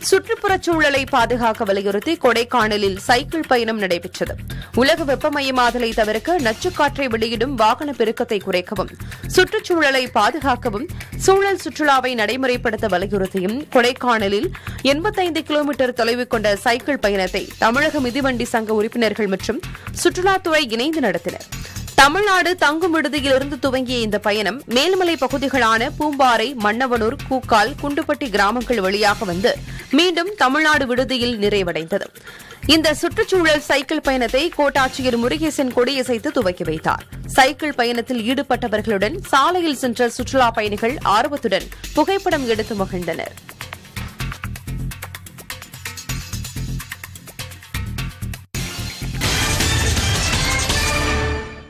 சுற்றுப்புறச் சூழலை பாதுகாக்க வலியுறுத்தி கொடைக்கானலில் சைக்கிள் பயணம் நடைபெற்றது உலக வெப்பமயமாதலை தவிர்க்க நச்சுக்காற்றை வெளியிடும் வாகன பெருக்கத்தை குறைக்கவும் சுற்றுச்சூழலை பாதுகாக்கவும் சூழல் சுற்றுலாவை நடைமுறைப்படுத்த வலியுறுத்தியும் கொடைக்கானலில் எண்பத்தைந்து கிலோமீட்டர் தொலைவு கொண்ட சைக்கிள் பயணத்தை தமிழக மிதிவண்டி சங்க உறுப்பினர்கள் மற்றும் சுற்றுலாத்துறை இணைந்து நடத்தினர் தமிழ்நாடு தங்கும் விடுதியிலிருந்து துவங்கிய இந்த பயணம் மேல்மலை பகுதிகளான பூம்பாறை மன்னவனூர் கூக்கால் குண்டுப்பட்டி கிராமங்கள் வழியாக வந்து மீண்டும் தமிழ்நாடு விடுதியில் நிறைவடைந்தது இந்த சுற்றுச்சூழல் சைக்கிள் பயணத்தை கோட்டாட்சியர் முருகேசன் கொடியசைத்து துவக்கி வைத்தார் சைக்கிள் பயணத்தில் ஈடுபட்டவர்களுடன் சாலையில் சென்ற சுற்றுலா பயணிகள் ஆர்வத்துடன் புகைப்படம் எடுத்து மகிழ்ந்தனர்